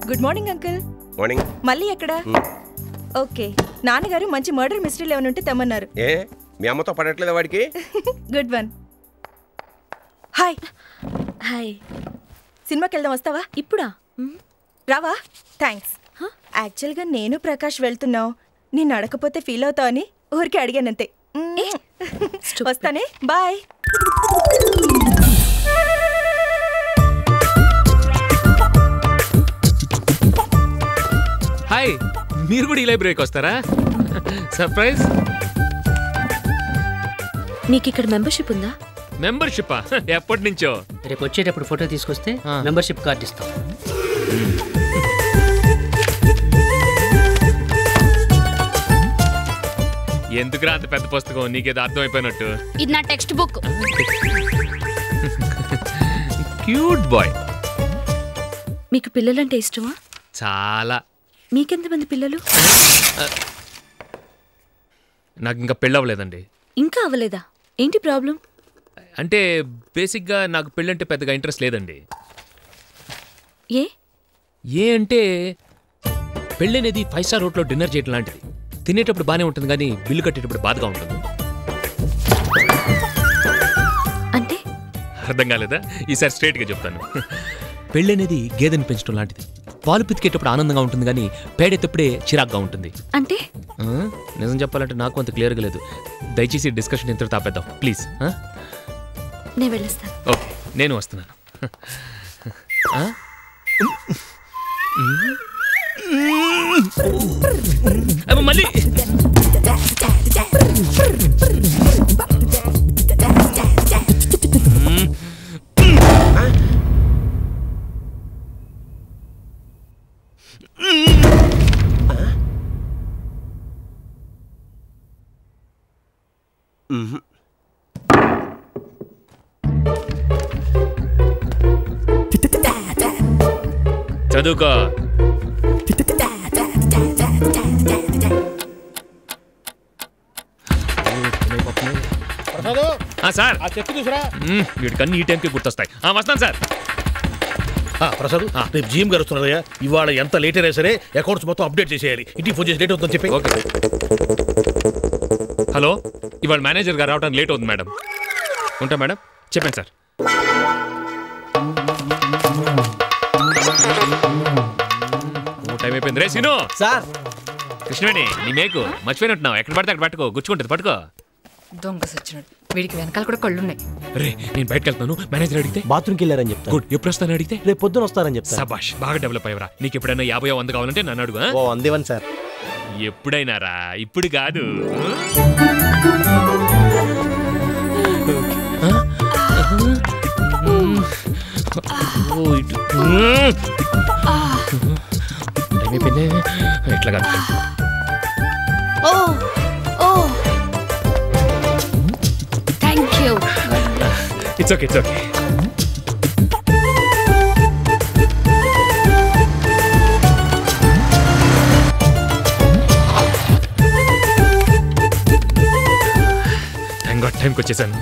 Good morning uncle morning మళ్ళీ ఎక్కడ okay నాన్నగారు మంచి మర్డర్ మిస్టరీలు ఏమైనా ఉంటే తెమ్మన్నారు ఏ మీ అమ్మతో పడట్లేదా వాడికి గుడ్ వన్ హాయ్ హాయ్ సినిమాకి వెళ్దాం వస్తావా ఇప్పుడా రావా థ్యాంక్స్ యాక్చువల్గా నేను ప్రకాష్ వెళ్తున్నావు నిన్ను అడగపోతే ఫీల్ అవుతావని ఊరికే అడిగానంతే మ్మ్. వస్తానే బాయ్ హాయ్ మీరు కూడా ఈ లైబ్రరీకి వస్తారా సర్ప్రైజ్ మీకు ఇక్కడ మెంబర్షిప్ ఉందా మెంబర్షిప్పా ఎప్పటి నుంచో రేపు వచ్చేటప్పుడు ఫోటో తీసుకొస్తే మెంబర్షిప్ కార్డు ఇస్తాం ఎందుకురా అంత పెద్ద పుస్తకం నీకేదో అర్థమైపోయినట్టు ఇది నా టెక్స్ట్ బుక్ క్యూట్ బాయ్ మీకు పిల్లలంటే ఇష్టమా చాలా మీకెంతమంది పిల్లలు నాకు ఇంకా పెళ్ళవలేదండి ఇంకా అవ్వలేదా ఏంటి ప్రాబ్లం అంటే బేసిక్గా నాకు పెళ్ళంటే పెద్దగా ఇంట్రెస్ట్ లేదండి ఏ ఏ అంటే పెళ్ళి అనేది ఫైవ్ స్టార్ హోటల్లో డిన్నర్ చేయడం లాంటిది తినేటప్పుడు బాగానే ఉంటుంది కానీ బిల్లు కట్టేటప్పుడు బాధగా ఉంటుంది అంటే అర్థం కాలేదా ఈసారి స్ట్రైట్గా చెప్తాను పెళ్ళి అనేది గేదెని పెంచడం లాంటిది పాలు పితికేటప్పుడు ఆనందంగా ఉంటుంది కానీ పేడెత్తప్పుడే చిరాగ్గా ఉంటుంది అంటే ఆ? నిజం చెప్పాలంటే నాకు అంత క్లియర్గా లేదు దయచేసి డిస్కషన్ ఇంతలో తాపేద్దాం ప్లీజ్ ఆ? నేను వెళ్ళొస్తాను ఓకే నేను వస్తున్నాను ఆ? అబ్బా, మళ్ళీ చదువుకో ఆ, సార్ ఆ చెక్ చూసరా మ్మ్, వీడికన్నీ ఈ టైంకి గుర్తొస్తాయి ఆ, వస్తాను సార్ ప్రసాద్ రేపు జిమ్ గారు వస్తున్నారయ్యా ఇవాళ ఎంత లేట్ అయినా సరే అకౌంట్స్ మొత్తం అప్డేట్ చేసేయాలి ఇంటికి ఫోన్ చేసి లేట్ అవుతుందని చెప్పి ఓకే హలో ఇవాళ మేనేజర్ గారు రావడానికి లేట్ అవుతుంది మేడం ఉంటా మేడం చెప్పండి సార్ ఓ, టైం అయిపోయింది రే సీను సార్ కృష్ణవేణి నీ మేకు మర్చిపోయినట్టున్నావు ఎక్కడ పడితే అక్కడ పట్టుకో గుచ్చుకుంటుంది పట్టుకో దొంగ సచ్చినట్టు వీడికి వెనకాల కూడా కళ్ళున్నాయి రే నేను బయటకు వెళ్తాను మేనేజర్ అడిగితే బాత్రూమ్కి వెళ్ళారని చెప్తా గుడ్ ఎప్పుడు వస్తాను అడిగితే రేపు పొద్దున వస్తారని చెప్తా సబాష్ బాగా డెవలప్ అయ్యవరా నీకు ఎప్పుడైనా యాభై వంద కావాలంటే నన్ను అడుగు ఆ? ఓ అందేవన్ సార్ ఎప్పుడైనా రా ఇప్పుడు కాదు ఓ, ఇటు. టైం అయిపోయింది ఇట్లా కాదు ఓ ఓ thank you it's okay it's okay thank god టైంకి వచ్చేసాను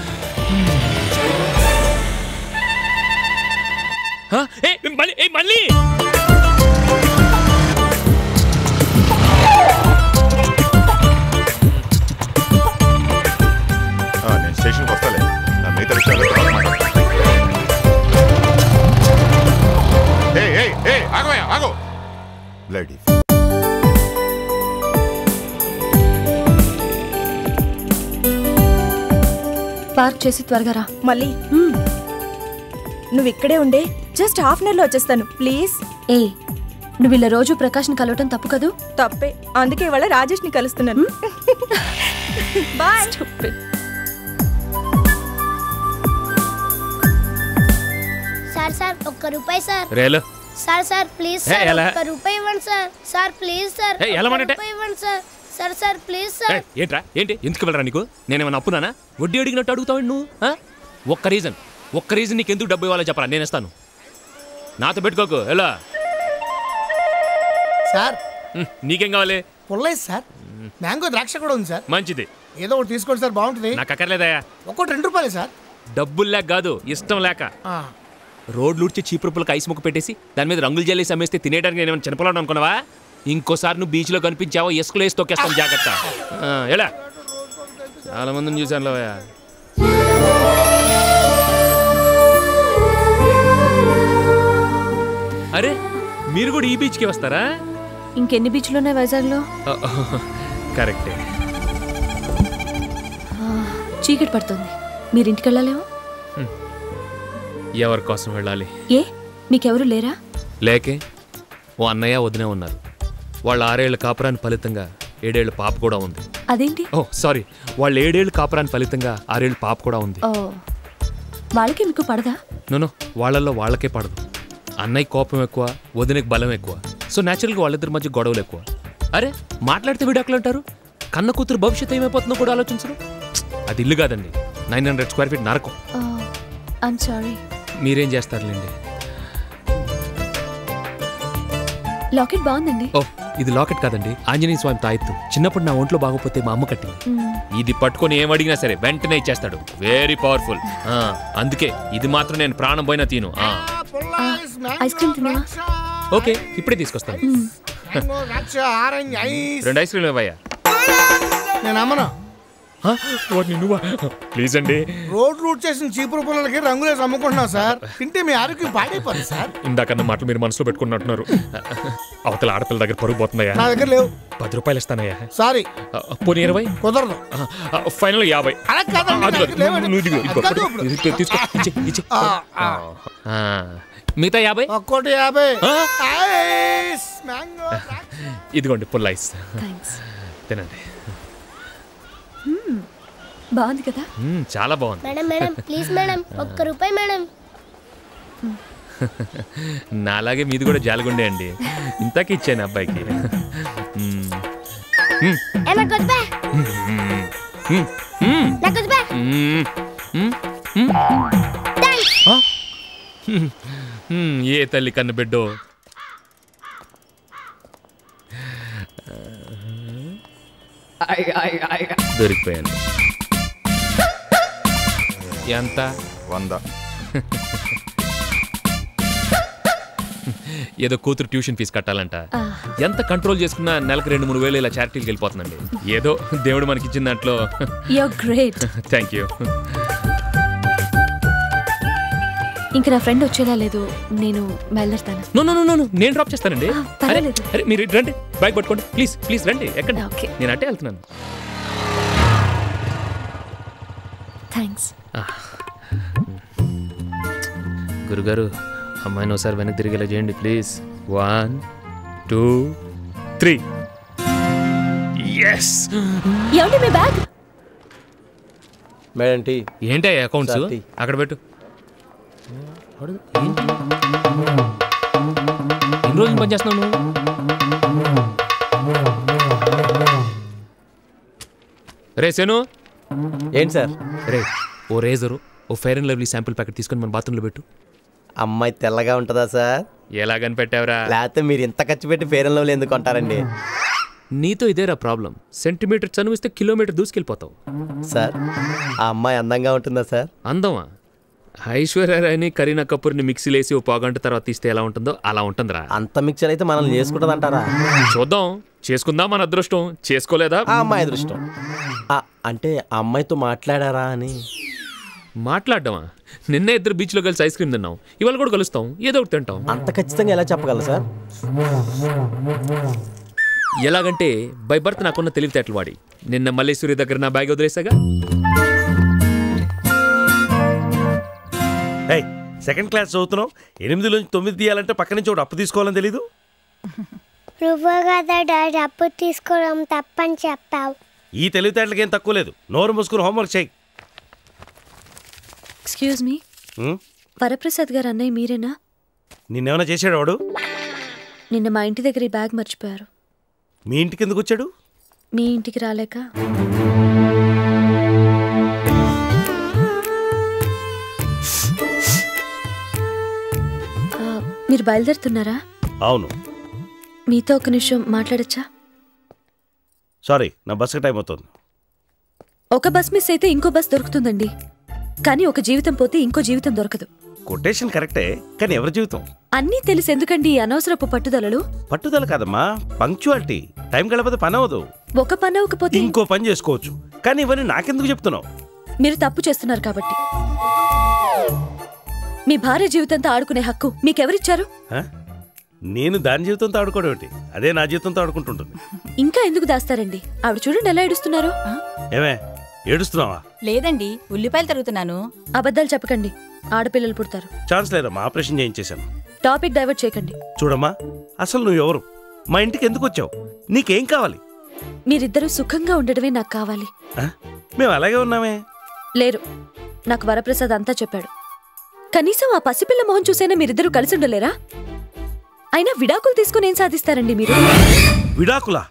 హ? ఏ, మళ్ళీ ఏ, మళ్ళీ ఆ, నేను స్టేషన్కి వస్తాలే నా మిగతా విషయాలు తర్వాత మాట్లాడతా. ఏయ్, ఏయ్, ఏయ్, ఆగవయ్యా, ఆగు బ్లడీ పార్క్ చేసి త్వరగా రా మళ్ళీ నువ్వు ఇక్కడే ఉండే జస్ట్ హాఫ్ అన్ అవర్లో వచ్చేస్తాను ప్లీజ్ ఏ నువ్వు ఇలా రోజు ప్రకాష్ని కలవటం తప్పు కదూ తప్పే అందుకే ఇవాళ రాజేష్ని కలుస్తున్నాను బాయ్ సార్ సార్ ఒక్క రూపాయి సార్ రేలో సార్ సార్ ప్లీజ్ ఏ, సార్ ఎలా? ఒక్క రూపాయి ఇవ్వండి సార్ సార్ ప్లీజ్ సార్ ఏ, ఎలా ఒక్క మాట్లాడే? రూపాయి ఇవ్వండి sir sir sir please sir ఏయ్, ఏంట్రా ఏంటి ఎందుకు వెళ్ళరా నీకు నేనేమన్నా అప్పునానా వడ్డీ అడిగినట్టు అడుగుతావు నువ్వు ఆ? ఒక్క రీజన్ ఒక్క రీజన్ నీకు ఎందుకు డబ్బు ఇవ్వాలో చెప్పరా నేను ఇస్తాను నాతో పెట్టుకోకు ఎలా సార్ నీకేం కావాలి పుల్లయ్య సార్ మ్యాంగో ద్రాక్ష కూడా ఉంది సార్ మంచిది ఏదో ఒకటి తీసుకోండి సార్ బాగుంటుంది నాకు అక్కర్లేదయ్యా ఒక్కోటి రెండు రూపాయలే సార్ డబ్బులు లేక కాదు ఇష్టం లేక ఆ, రోడ్లు ఊడ్చి చీపురుపులకు ఐస్ ముక్క పెట్టేసి దాని మీద రంగులు జల్లేసి అమ్మేస్తే తినేయడానికి నేను ఏమైనా చిన్నపిల్లాడు అనుకున్నావా ఇంకోసారి నువ్వు బీచ్లో కనిపించావో ఇసుకలో వేసి తొక్కేస్తాను జాగ్రత్త ఆ, ఎలా చాలా మందిని చూశాను లోయా అరే మీరు కూడా ఈ బీచ్కి వస్తారా ఇంకెన్ని బీచ్లు ఉన్నాయి వైజాగ్లో కరెక్టే ఆ, చీకటి పడుతుంది మీరు ఇంటికి వెళ్ళాలేమో ఎవరి కోసం వెళ్ళాలి ఏ మీకెవరు లేరా లేకే ఓ అన్నయ్య వదినే ఉన్నారు వాళ్ళ ఆరేళ్ల కాపురాని ఫలితంగా ఏడేళ్ల పాప కూడా ఉంది అదేంటి ఓ సారీ వాళ్ళ ఏడేళ్ల కాపురాని ఫలితంగా ఆరేళ్ల పాప కూడా ఉంది ఓ వాళ్ళకి మీకు పడదా నూనో వాళ్ళల్లో వాళ్ళకే పడదు అన్నయ్య కోపం ఎక్కువ వదినకి బలం ఎక్కువ సో న్యాచురల్గా వాళ్ళిద్దరి మధ్య గొడవలు ఎక్కువ అరే మాట్లాడితే విడాకులు అంటారు కన్న కూతురు భవిష్యత్తు ఏమైపోతుందో కూడా ఆలోచించరు అది ఇల్లు కాదండి నైన్ హండ్రెడ్ స్క్వేర్ ఫీట్ నరకం ఐమ్ సారీ మీరేం చేస్తారులేండి లాకెట్ బాగుందండి ఓ ఇది లాకెట్ కాదండి ఆంజనేయ స్వామి తాయెత్తు చిన్నప్పుడు నా ఒంట్లో బాగోపోతే మా అమ్మ కట్టింది మ్మ్. ఇది పట్టుకొని ఏం అడిగినా సరే వెంటనే ఇచ్చేస్తాడు వెరీ పవర్ఫుల్ అందుకే ఇది మాత్రం నేను ప్రాణం పోయినా తిను ఆ. ఐస్ క్రీమ్ తిన్నావా ఓకే ఇప్పుడే తీసుకొస్తాను మ్యాంగో ద్రాక్ష ఆరెంజ్ ఐస్ రెండు ఐస్ క్రీమ్ ఇవ్వయ్యా నేను అమ్మను నువ్వా ప్లీజ్ అండి రోడ్ రూట్ చేసిన చీపురు పుల్లలకి రంగులేసి అమ్ముకుంటున్నాం సార్ తింటే మీ ఆరోగ్యం పాడైపోతుంది సార్ ఇందాకన్న మాటలు మీరు మనసులో పెట్టుకున్నట్టున్నారు అవతల ఆడపిల్ల దగ్గర పరుగు పోతుందయ్యా నా దగ్గర లేవు పది రూపాయలు ఇస్తానయ్యా సారీ ఆ, పోనీ ఇరవై కుదరదు ఫైనల్ యాభై అలా కాదండి, ఆ, అది నాకు కాదు. లేవండి. నువ్వు ఇదిగో, ఇదిగో, అది కాదు పట్టుకో. ఇది తీసుకో ఇచ్చి, ఇచ్చి. ఆ, ఆ. ఆ. మిగతా యాభై ఒక్కోటి యాభై ఆ? ఐస్ మ్యాంగో ద్రాక్ష. ఇదిగోండి పుల్ ఐస్ థ్యాంక్స్ తినండి బాగుంది కదా మ్మ్, చాలా బాగుంది మేడం మేడం ప్లీజ్ మేడం ఒక్క రూపాయి మేడం నాలాగే మీది కూడా జాలగుండే అండి ఇంతకీ ఇచ్చాను అబ్బాయికి మ్మ్. మ్మ్. ఏ నాకు వద్దు బే. మ్మ్. మ్మ్. మ్మ్. నాకు వద్దు బే. మ్మ్. మ్మ్. మ్మ్. థాంక్స్. ఆ? మ్మ్. మ్మ్. ఏ తల్లి కన్ను బిడ్డో దొరికిపోయాను ఎంత వంద ఏదో కూతురు ట్యూషన్ ఫీజు కట్టాలంట ఎంత కంట్రోల్ చేసుకున్నా నెలకు రెండు మూడు వేలు ఇలా చారిటీకి వెళ్ళిపోతుందండి ఏదో దేవుడు మనకి ఇచ్చిన దాంట్లో యూర్ గ్రేట్ థ్యాంక్ యూ ఇంకా నా ఫ్రెండ్ వచ్చేలా లేదు నేను బయలుదేరుతాను నో నో నో నో నేను డ్రాప్ చేస్తానండి ఆ, అరే పర్వాలేదు. అరే మీరు ఇటు రండి బైక్ పట్టుకోండి ప్లీజ్ ప్లీజ్ రండి ఎక్కండి ఓకే. నేను అట్టే వెళ్తున్నాను థ్యాంక్స్ గురుగారు అమ్మాయిని ఒకసారి వెనక్కి తిరిగేలా చేయండి please one two three yes ఏమండి మీ బ్యాగ్ మేడం టీ ఏంటి అకౌంట్స్ సార్, టీ. అక్కడ పెట్టు ఏంటి? ఎన్ని రోజులు పనిచేస్తున్నావు నువ్వు రే సేను ఏంటి సార్ రే ఓ రేజరు ఓ fair and lovely sample packet తీసుకొని మన బాత్రూంలో పెట్టు అమ్మాయి తెల్లగా ఉంటుందా సార్ ఎలా కనిపెట్టావురా లేకపోతే మీరు ఇంత ఖర్చు పెట్టి ఫేర్ అండ్ లవ్లీ ఎందుకు కొంటారండి నీతో ఇదేరా ప్రాబ్లం సెంటీమీటర్ చనువిస్తే కిలోమీటర్ దూసుకెళ్ళిపోతావు సార్ ఆ అమ్మాయి అందంగా ఉంటుందా సార్ అందమా ఐశ్వర్య రాయని కరీనా కపూర్ని మిక్సీలేసి ఓ పావుగంట తర్వాత తీస్తే ఎలా ఉంటుందో అలా ఉంటుందిరా అంత మిక్చర్ అయితే మనల్ని చేసుకుంటుంది అంటారా చూద్దాం చేసుకుందాం మన అదృష్టం చేసుకోలేదా ఆ అమ్మాయి అదృష్టం ఆ, అంటే ఆ అమ్మాయితో మాట్లాడారా అని మాట్లాడడమా నిన్నే ఇద్దరు బీచ్లో కలిసి ఐస్ క్రీమ్ తిన్నాం ఇవాళ కూడా కలుస్తాం ఏదో ఒకటి తింటాం అంత ఖచ్చితంగా ఎలా చెప్పగలరు సార్ ఎలాగంటే బై బర్త్ నాకున్న తెలివితేటలు వాడి నిన్న మల్లేశ్వరి దగ్గర నా బ్యాగ్ వదిలేసాగా ఏయ్ సెకండ్ క్లాస్ చదువుతున్నావు ఎనిమిదిలోంచి తొమ్మిది తీయాలంటే పక్క నుంచి ఒకటి అప్పు తీసుకోవాలని తెలీదు నువ్వు కదా డాడీ అప్పు తీసుకోవడం తప్పని చెప్పావు ఈ తెలివితేటలకి ఏం తక్కువ లేదు నోరు మూసుకుని హోంవర్క్ చేయి ఎక్స్క్యూజ్ మీ ఉం? వరప్రసాద్ గారు అన్నయ్య మీరేనా నిన్నేమైనా చేశాడు వాడు నిన్న మా ఇంటి దగ్గర ఈ బ్యాగ్ మర్చిపోయారు మీ ఇంటికి ఎందుకు వచ్చాడు మీ ఇంటికి రాలేక ఆ, మీరు బయలుదేరుతున్నారా అవును మీతో ఒక నిమిషం మాట్లాడచ్చా సారీ నా బస్సు టైం అవుతుంది ఒక బస్ మిస్ అయితే ఇంకో బస్ దొరుకుతుందండి కానీ ఒక జీవితం పోతే ఇంకో జీవితం దొరకదు కొటేషన్ కరెక్టే కానీ ఎవరి జీవితం అన్నీ తెలిసి ఎందుకండి ఈ అనవసరపు పట్టుదలలు పట్టుదల కాదమ్మా పంక్చువాలిటీ టైం గడపతే పని అవ్వదు ఒక పని అవ్వకపోతే ఇంకో పని చేసుకోవచ్చు కానీ ఇవన్నీ నాకెందుకు చెప్తున్నావు మీరు తప్పు చేస్తున్నారు కాబట్టి మీ భార్య జీవితంతో ఆడుకునే హక్కు మీకెవరిచ్చారు ఆ? నేను దాని జీవితంతో ఆడుకోవడం ఏంటి అదే నా జీవితంతో ఆడుకుంటుంటుంది ఇంకా ఎందుకు దాస్తారండి ఆవిడ చూడండి ఎలా ఏడుస్తున్నారు ఏమే ఏడుస్తున్నావా లేదండి ఉల్లిపాయలు తరుగుతున్నాను అబద్ధాలు చెప్పకండి ఆడపిల్లలు పుడతారు ఛాన్స్ లేదమ్మా ఆపరేషన్ చేయించేశాను టాపిక్ డైవర్ట్ చేయకండి చూడమ్మా అసలు నువ్వు ఎవరు మా ఇంటికి ఎందుకు వచ్చావు నీకేం కావాలి మీరిద్దరూ సుఖంగా ఉండడమే నాకు కావాలి ఆ? మేము అలాగే ఉన్నామే లేరు నాకు వరప్రసాద్ అంతా చెప్పాడు కనీసం ఆ పసిపిల్ల మొహం చూసైనా మీరిద్దరూ కలిసి ఉండలేరా అయినా విడాకులు తీసుకుని ఏం సాధిస్తారండి మీరు విడాకులా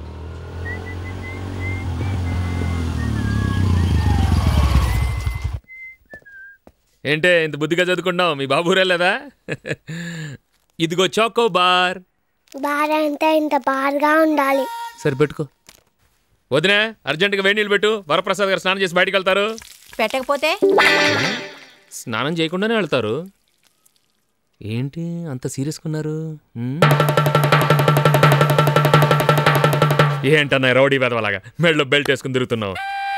ఏంటే ఇంత బుద్ధిగా చదువుకున్నావు మీ బాబు ఊరెళ్ళదా ఇదిగో చాకో బార్ బార్ అంతా ఇంత బార్గా ఉండాలి సరే పెట్టుకో వదినా అర్జెంటుగా వేడి నీళ్ళు పెట్టు వరప్రసాద్ గారు స్నానం చేసి బయటికి వెళ్తారు పెట్టకపోతే స్నానం చేయకుండానే వెళ్తారు ఏంటి అంత సీరియస్గా ఉన్నారు ఉమ్? ఏంటన్నా రౌడీ వెదవలాగా మెడలో బెల్ట్ వేసుకుని తిరుగుతున్నావు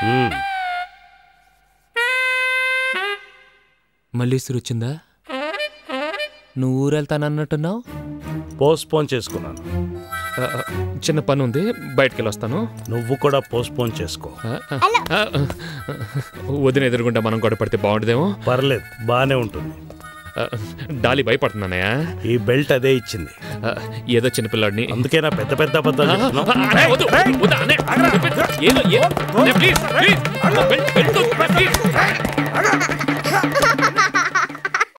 మళ్ళీ ఇసురు వచ్చిందా నువ్వు ఊరు వెళ్తానన్నట్టున్నావు పోస్ట్పోన్ చేసుకున్నాను ఆ, ఆ, చిన్న పని ఉంది బయటికి వెళ్ళి వస్తాను నువ్వు కూడా పోస్ట్పోన్ చేసుకో ఆ, ఆ, ఆ, వదిన ఎదురుగుండా మనం గొడవ పడితే బాగుంటుందేమో పర్లేదు బానే ఉంటుంది ఆ, డాలీ భయపడుతున్నానయ్యా ఈ బెల్ట్ అదే ఇచ్చింది ఆ, ఏదో చిన్నపిల్లాడిని అందుకేనా పెద్ద పెద్ద అబద్ధాలు చెప్తున్నావు? అన్నయ్య, వద్దు, వద్దు, అన్నయ్య. ఏదో, ఏ- అన్నయ్య, please, please. బెల్ట్, బెల్ట్ వద్దు, please.